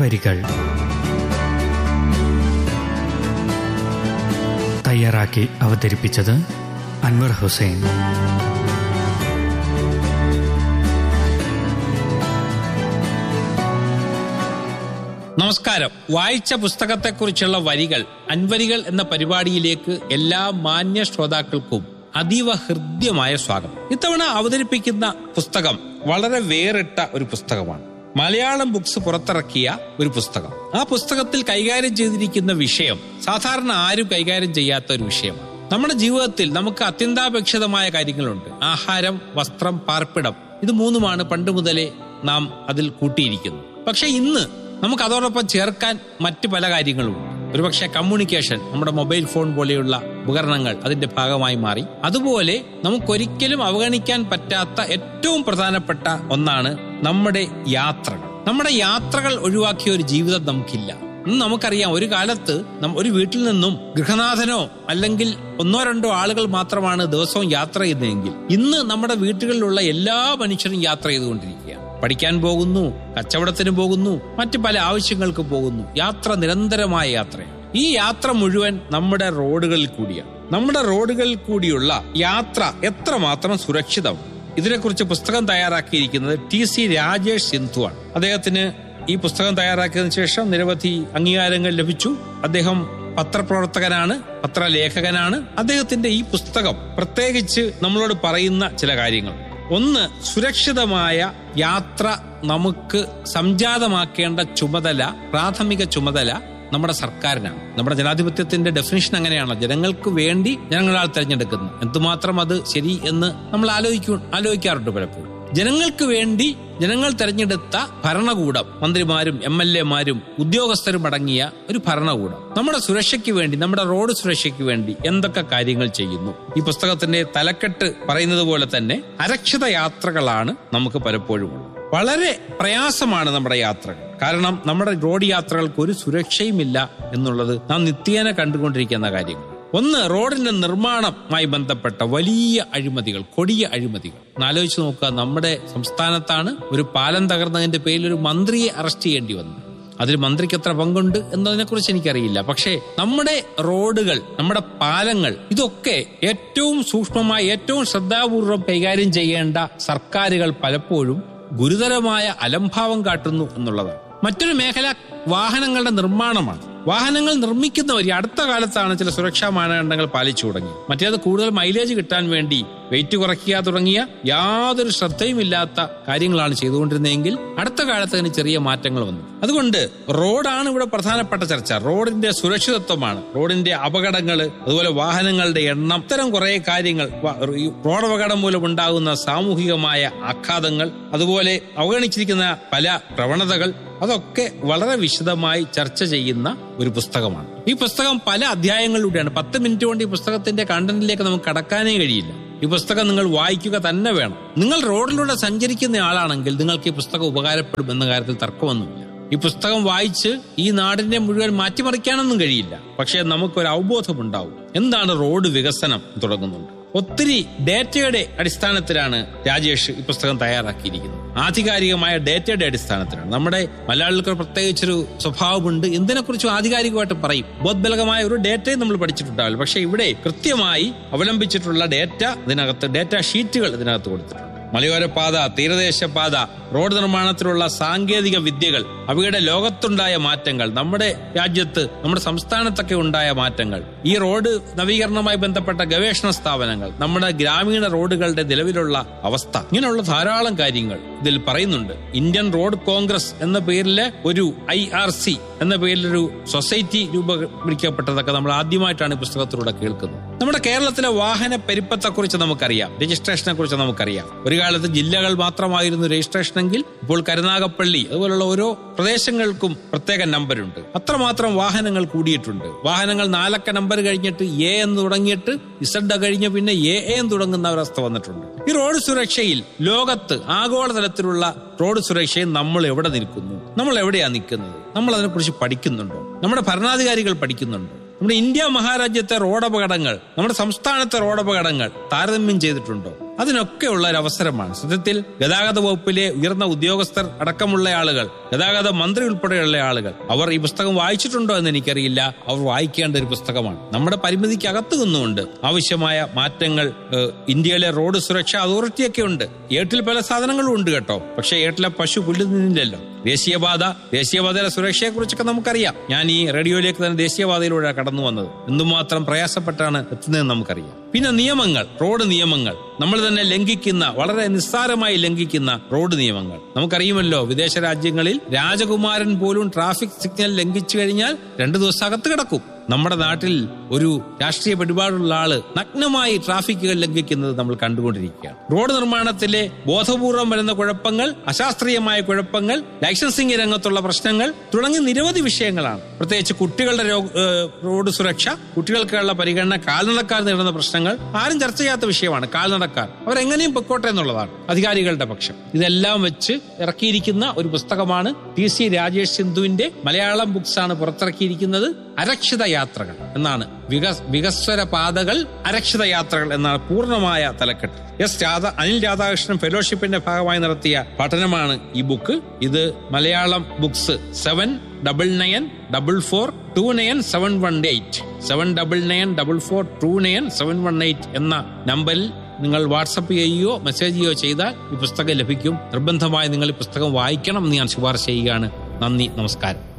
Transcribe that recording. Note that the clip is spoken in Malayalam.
വരികൾ തയ്യാറാക്കി അവതരിപ്പിച്ചത് അൻവർ ഹുസൈൻ നമസ്കാരം വായിച്ച പുസ്തകത്തെക്കുറിച്ചുള്ള വരികൾ അൻവരികൾ എന്ന പരിപാടിയിലേക്ക് എല്ലാ മാന്യ ശ്രോതാക്കൾക്കും അതീവ ഹൃദ്യമായ സ്വാഗതം ഇത്തവണ അവതരിപ്പിക്കുന്ന പുസ്തകം വളരെ വേറിട്ട ഒരു പുസ്തകമാണ് മലയാളം ബുക്സ് പുറത്തിറക്കിയ ഒരു പുസ്തകം ആ പുസ്തകത്തിൽ കൈകാര്യം ചെയ്തിരിക്കുന്ന വിഷയം സാധാരണ ആരും കൈകാര്യം ചെയ്യാത്ത ഒരു വിഷയമാണ് നമ്മുടെ ജീവിതത്തിൽ നമുക്ക് അത്യന്താപേക്ഷിതമായ കാര്യങ്ങളുണ്ട് ആഹാരം വസ്ത്രം പാർപ്പിടം ഇത് മൂന്നുമാണ് പണ്ട് മുതലേ നാം അതിൽ കൂട്ടിയിരിക്കുന്നത് പക്ഷെ ഇന്ന് നമുക്ക് അതോടൊപ്പം ചേർക്കാൻ മറ്റു പല കാര്യങ്ങളുമുണ്ട് ഒരുപക്ഷെ കമ്മ്യൂണിക്കേഷൻ നമ്മുടെ മൊബൈൽ ഫോൺ പോലെയുള്ള ഉപകരണങ്ങൾ അതിന്റെ ഭാഗമായി മാറി അതുപോലെ നമുക്കൊരിക്കലും അവഗണിക്കാൻ പറ്റാത്ത ഏറ്റവും പ്രധാനപ്പെട്ട ഒന്നാണ് നമ്മുടെ യാത്രകൾ നമ്മുടെ യാത്രകൾ ഒഴിവാക്കിയ ഒരു ജീവിതം നമുക്കില്ല ഇന്ന് നമുക്കറിയാം ഒരു കാലത്ത് നം- ഒരു വീട്ടിൽ നിന്നും ഗൃഹനാഥനോ അല്ലെങ്കിൽ ഒന്നോ രണ്ടോ ആളുകൾ മാത്രമാണ് ദിവസവും യാത്ര ചെയ്യുന്നതെങ്കിൽ ഇന്ന് നമ്മുടെ വീട്ടുകളിലുള്ള എല്ലാ മനുഷ്യരും യാത്ര ചെയ്തുകൊണ്ടിരിക്കുകയാണ് പഠിക്കാൻ പോകുന്നു കച്ചവടത്തിന് പോകുന്നു മറ്റു പല ആവശ്യങ്ങൾക്ക് പോകുന്നു യാത്ര നിരന്തരമായ യാത്രയാണ് ഈ യാത്ര മുഴുവൻ നമ്മുടെ റോഡുകളിൽ കൂടിയാണ് നമ്മുടെ റോഡുകളിൽ കൂടിയുള്ള യാത്ര എത്രമാത്രം സുരക്ഷിതമാണ് ഇതിനെക്കുറിച്ച് പുസ്തകം തയ്യാറാക്കിയിരിക്കുന്നത് ടി സി രാജേഷ് സിന്ധുവാണ് അദ്ദേഹത്തിന് ഈ പുസ്തകം തയ്യാറാക്കിയതിനു ശേഷം നിരവധി അംഗീകാരങ്ങൾ ലഭിച്ചു അദ്ദേഹം പത്രപ്രവർത്തകനാണ് പത്രലേഖകനാണ് അദ്ദേഹത്തിന്റെ ഈ പുസ്തകം പ്രത്യേകിച്ച് നമ്മളോട് പറയുന്ന ചില കാര്യങ്ങൾ ഒന്ന് സുരക്ഷിതമായ യാത്ര നമുക്ക് സംജാതമാക്കേണ്ട ചുമതല പ്രാഥമിക ചുമതല നമ്മുടെ സർക്കാരിനാണ് നമ്മുടെ ജനാധിപത്യത്തിന്റെ ഡെഫിനിഷൻ അങ്ങനെയാണല്ലോ ജനങ്ങൾക്ക് വേണ്ടി ജനങ്ങളാൽ തെരഞ്ഞെടുക്കുന്നു എന്തുമാത്രം അത് ശരി എന്ന് നമ്മൾ ആലോചിക്കൂ ആലോചിക്കാറുണ്ട് പലപ്പോഴും ജനങ്ങൾക്ക് വേണ്ടി ജനങ്ങൾ തെരഞ്ഞെടുത്ത ഭരണകൂടം മന്ത്രിമാരും എം എൽ എമാരും ഉദ്യോഗസ്ഥരും അടങ്ങിയ ഒരു ഭരണകൂടം നമ്മുടെ സുരക്ഷയ്ക്ക് വേണ്ടി നമ്മുടെ റോഡ് സുരക്ഷയ്ക്ക് വേണ്ടി എന്തൊക്കെ കാര്യങ്ങൾ ചെയ്യുന്നു ഈ പുസ്തകത്തിന്റെ തലക്കെട്ട് പറയുന്നത് പോലെ തന്നെ അരക്ഷിത യാത്രകളാണ് നമുക്ക് പലപ്പോഴും ഉള്ളത് വളരെ പ്രയാസമാണ് നമ്മുടെ യാത്രകൾ കാരണം നമ്മുടെ റോഡ് യാത്രകൾക്ക് ഒരു സുരക്ഷയുമില്ല എന്നുള്ളത് നാം നിത്യേന കണ്ടുകൊണ്ടിരിക്കുന്ന കാര്യങ്ങൾ ഒന്ന് റോഡിന്റെ നിർമ്മാണവുമായി ബന്ധപ്പെട്ട വലിയ അഴിമതികൾ കൊടിയ അഴിമതികൾ ഒന്ന് ആലോചിച്ച് നോക്കുക നമ്മുടെ സംസ്ഥാനത്താണ് ഒരു പാലം തകർന്നതിന്റെ പേരിൽ ഒരു മന്ത്രിയെ അറസ്റ്റ് ചെയ്യേണ്ടി വന്നത് അതിൽ മന്ത്രിക്ക് എത്ര പങ്കുണ്ട് എന്നതിനെ കുറിച്ച് എനിക്കറിയില്ല പക്ഷേ നമ്മുടെ റോഡുകൾ നമ്മുടെ പാലങ്ങൾ ഇതൊക്കെ ഏറ്റവും സൂക്ഷ്മമായി ഏറ്റവും ശ്രദ്ധാപൂർവം കൈകാര്യം ചെയ്യേണ്ട സർക്കാരുകൾ പലപ്പോഴും ഗുരുതരമായ അലംഭാവം കാട്ടുന്നു എന്നുള്ളതാണ് മറ്റൊരു മേഖല വാഹനങ്ങളുടെ നിർമ്മാണമാണ് വാഹനങ്ങൾ നിർമ്മിക്കുന്നവർ ഈ അടുത്ത കാലത്താണ് ചില സുരക്ഷാ മാനദണ്ഡങ്ങൾ പാലിച്ചു തുടങ്ങി മറ്റേത് കൂടുതൽ മൈലേജ് കിട്ടാൻ വേണ്ടി വെയിറ്റ് കുറയ്ക്കുക തുടങ്ങിയ യാതൊരു ശ്രദ്ധയുമില്ലാത്ത കാര്യങ്ങളാണ് ചെയ്തുകൊണ്ടിരുന്നതെങ്കിൽ അടുത്ത കാലത്ത് അതിന് ചെറിയ മാറ്റങ്ങൾ വന്നു അതുകൊണ്ട് റോഡാണ് ഇവിടെ പ്രധാനപ്പെട്ട ചർച്ച റോഡിന്റെ സുരക്ഷിതത്വമാണ് റോഡിന്റെ അപകടങ്ങൾ അതുപോലെ വാഹനങ്ങളുടെ എണ്ണം ഇത്തരം കുറെ കാര്യങ്ങൾ വ- ഈ റോഡ് അപകടം മൂലം ഉണ്ടാകുന്ന സാമൂഹികമായ ആഘാതങ്ങൾ അതുപോലെ അവഗണിച്ചിരിക്കുന്ന പല പ്രവണതകൾ അതൊക്കെ വളരെ വിശദമായി ചർച്ച ചെയ്യുന്ന ഒരു പുസ്തകമാണ് ഈ പുസ്തകം പല അധ്യായങ്ങളിലൂടെയാണ് പത്ത് മിനിറ്റ് കൊണ്ട് ഈ പുസ്തകത്തിന്റെ കണ്ടന്റിലേക്ക് നമുക്ക് കടക്കാനേ കഴിയില്ല ഈ പുസ്തകം നിങ്ങൾ വായിക്കുക തന്നെ വേണം നിങ്ങൾ റോഡിലൂടെ സഞ്ചരിക്കുന്ന ആളാണെങ്കിൽ നിങ്ങൾക്ക് ഈ പുസ്തകം ഉപകാരപ്പെടും എന്ന കാര്യത്തിൽ തർക്കമൊന്നുമില്ല ഈ പുസ്തകം വായിച്ച് ഈ നാടിനെ മുഴുവൻ മാറ്റിമറിക്കാനൊന്നും കഴിയില്ല പക്ഷേ നമുക്കൊരു അവബോധം ഉണ്ടാവും എന്താണ് റോഡ് വികസനം തുടങ്ങുന്നുണ്ട് ഒത്തിരി ഡേറ്റയുടെ അടിസ്ഥാനത്തിലാണ് രാജേഷ് ഈ പുസ്തകം തയ്യാറാക്കിയിരിക്കുന്നത് ആധികാരികമായ ഡേറ്റയുടെ അടിസ്ഥാനത്തിലാണ് നമ്മുടെ മലയാളികൾക്ക് പ്രത്യേകിച്ചൊരു സ്വഭാവമുണ്ട് എന്തിനെക്കുറിച്ചും ആധികാരികമായിട്ട് പറയും ബോധബലകമായ ഒരു ഡേറ്റയും നമ്മൾ പഠിച്ചിട്ടുണ്ടാവില്ല പക്ഷെ ഇവിടെ കൃത്യമായി അവലംബിച്ചിട്ടുള്ള ഡേറ്റ ഇതിനകത്ത് ഡേറ്റ ഷീറ്റുകൾ ഇതിനകത്ത് കൊടുത്തിട്ടുണ്ട് മലയോര പാത തീരദേശ പാത റോഡ് നിർമ്മാണത്തിലുള്ള സാങ്കേതിക വിദ്യകൾ അവയുടെ ലോകത്തുണ്ടായ മാറ്റങ്ങൾ നമ്മുടെ രാജ്യത്ത് നമ്മുടെ സംസ്ഥാനത്തൊക്കെ ഉണ്ടായ മാറ്റങ്ങൾ ഈ റോഡ് നവീകരണവുമായി ബന്ധപ്പെട്ട ഗവേഷണ സ്ഥാപനങ്ങൾ നമ്മുടെ ഗ്രാമീണ റോഡുകളുടെ നിലവിലുള്ള അവസ്ഥ ഇങ്ങനെയുള്ള ധാരാളം കാര്യങ്ങൾ ഇതിൽ പറയുന്നുണ്ട് ഇന്ത്യൻ റോഡ് കോൺഗ്രസ് എന്ന പേരിലെ ഒരു ഐ ആർ സി എന്ന പേരിലൊരു സൊസൈറ്റി രൂപീകരിക്കപ്പെട്ടതൊക്കെ നമ്മൾ ആദ്യമായിട്ടാണ് ഈ പുസ്തകത്തിലൂടെ കേൾക്കുന്നത് നമ്മുടെ കേരളത്തിലെ വാഹന പെരുപ്പത്തെക്കുറിച്ച് നമുക്കറിയാം രജിസ്ട്രേഷനെ കുറിച്ച് നമുക്കറിയാം ഒരു കാലത്ത് ജില്ലകൾ മാത്രമായിരുന്നു രജിസ്ട്രേഷനെങ്കിൽ ഇപ്പോൾ കരുനാഗപ്പള്ളി അതുപോലുള്ള ഓരോ പ്രദേശങ്ങൾക്കും പ്രത്യേക നമ്പരുണ്ട് അത്രമാത്രം വാഹനങ്ങൾ കൂടിയിട്ടുണ്ട് വാഹനങ്ങൾ നാലക്ക നമ്പർ കഴിഞ്ഞിട്ട് എ എന്ന് തുടങ്ങിയിട്ട് ഇസഡ് കഴിഞ്ഞ് പിന്നെ എ എന്ന് തുടങ്ങുന്ന ഒരവസ്ഥ വന്നിട്ടുണ്ട് ഈ റോഡ് സുരക്ഷയിൽ ലോകത്ത് ആഗോളതലത്തിലുള്ള റോഡ് സുരക്ഷയിൽ നമ്മൾ എവിടെ നിൽക്കുന്നു നമ്മൾ എവിടെയാ നിൽക്കുന്നത് നമ്മൾ അതിനെക്കുറിച്ച് പഠിക്കുന്നുണ്ടോ നമ്മുടെ ഭരണാധികാരികൾ പഠിക്കുന്നുണ്ടോ നമ്മുടെ ഇന്ത്യ മഹാരാജ്യത്തെ റോഡപകടങ്ങൾ നമ്മുടെ സംസ്ഥാനത്തെ റോഡപകടങ്ങൾ താരതമ്യം ചെയ്തിട്ടുണ്ടോ അതിനൊക്കെ ഉള്ള ഒരു അവസരമാണ് സത്യത്തിൽ ഗതാഗത വകുപ്പിലെ ഉയർന്ന ഉദ്യോഗസ്ഥർ അടക്കമുള്ള ആളുകൾ ഗതാഗത മന്ത്രി ഉൾപ്പെടെയുള്ള ആളുകൾ അവർ ഈ പുസ്തകം വായിച്ചിട്ടുണ്ടോ എന്ന് എനിക്കറിയില്ല അവർ വായിക്കേണ്ട ഒരു പുസ്തകമാണ് നമ്മുടെ പരിമിതിക്കകത്ത് നിന്നുകൊണ്ട് ആവശ്യമായ മാറ്റങ്ങൾ ഏഹ്, ഇന്ത്യയിലെ റോഡ് സുരക്ഷാ അതോറിറ്റിയൊക്കെ ഉണ്ട് ഏട്ടിൽ പല സാധനങ്ങളും ഉണ്ട് കേട്ടോ പക്ഷെ ഏട്ടിലെ പശു പുല്ല് തിന്നില്ലല്ലോ ദേശീയപാത ദേശീയപാതയുടെ സുരക്ഷയെ കുറിച്ചൊക്കെ നമുക്കറിയാം ഞാൻ ഈ റേഡിയോയിലേക്ക് തന്നെ ദേശീയപാതയിലൂടെ കടന്നു വന്നത് എന്തുമാത്രം പ്രയാസപ്പെട്ടാണ് എത്തുന്നതെന്ന് നമുക്കറിയാം പിന്നെ നിയമങ്ങൾ റോഡ് നിയമങ്ങൾ നമ്മൾ തന്നെ ലംഘിക്കുന്ന വളരെ നിസ്സാരമായി ലംഘിക്കുന്ന റോഡ് നിയമങ്ങൾ നമുക്കറിയുമല്ലോ വിദേശ രാജ്യങ്ങളിൽ രാജകുമാരൻ പോലും ട്രാഫിക് സിഗ്നൽ ലംഘിച്ചു കഴിഞ്ഞാൽ രണ്ടു ദിവസം അകത്ത് കിടക്കും നമ്മുടെ നാട്ടിൽ ഒരു രാഷ്ട്രീയ പിടിപാടുള്ള ആള് നഗ്നമായി ട്രാഫിക്കുകൾ ലംഘിക്കുന്നത് നമ്മൾ കണ്ടുകൊണ്ടിരിക്കുകയാണ് റോഡ് നിർമ്മാണത്തിലെ ബോധപൂർവം വരുന്ന കുഴപ്പങ്ങൾ അശാസ്ത്രീയമായ കുഴപ്പങ്ങൾ ലൈസൻസിംഗ് രംഗത്തുള്ള പ്രശ്നങ്ങൾ തുടങ്ങി നിരവധി വിഷയങ്ങളാണ് പ്രത്യേകിച്ച് കുട്ടികളുടെ രോ- ഏഹ് റോഡ് സുരക്ഷ കുട്ടികൾക്കുള്ള പരിഗണന കാൽനടക്കാർ നേരിടുന്ന പ്രശ്നങ്ങൾ ആരും ചർച്ച ചെയ്യാത്ത വിഷയമാണ് കാൽനടക്കാർ അവരെങ്ങനെയും പൊക്കോട്ടെ എന്നുള്ളതാണ് അധികാരികളുടെ പക്ഷം ഇതെല്ലാം വെച്ച് ഇറക്കിയിരിക്കുന്ന ഒരു പുസ്തകമാണ് ടി സി രാജേഷ് സിന്ധുവിന്റെ മലയാളം ബുക്സ് ആണ് പുറത്തിറക്കിയിരിക്കുന്നത് അരക്ഷിത യാത്രകൾ എന്നാണ് വികസ് വികസ്വര പാതകൾ അരക്ഷിത യാത്രകൾ എന്നാണ് പൂർണ്ണമായ തലക്കെട്ട് എസ് രാധ അനിൽ രാധാകൃഷ്ണൻ ഫെലോഷിപ്പിന്റെ ഭാഗമായി നടത്തിയ പഠനമാണ് ഈ ബുക്ക് ഇത് Malayalam books seven double nine double four two nine seven one eight seven double nine double four two nine seven one eight എന്ന നമ്പറിൽ നിങ്ങൾ വാട്സപ്പ് ചെയ്യുകയോ മെസ്സേജ് ചെയ്യുകയോ ചെയ്താൽ ഈ പുസ്തകം ലഭിക്കും നിർബന്ധമായി നിങ്ങൾ ഈ പുസ്തകം വായിക്കണം എന്ന് ഞാൻ ശുപാർശ ചെയ്യുകയാണ് നന്ദി നമസ്കാരം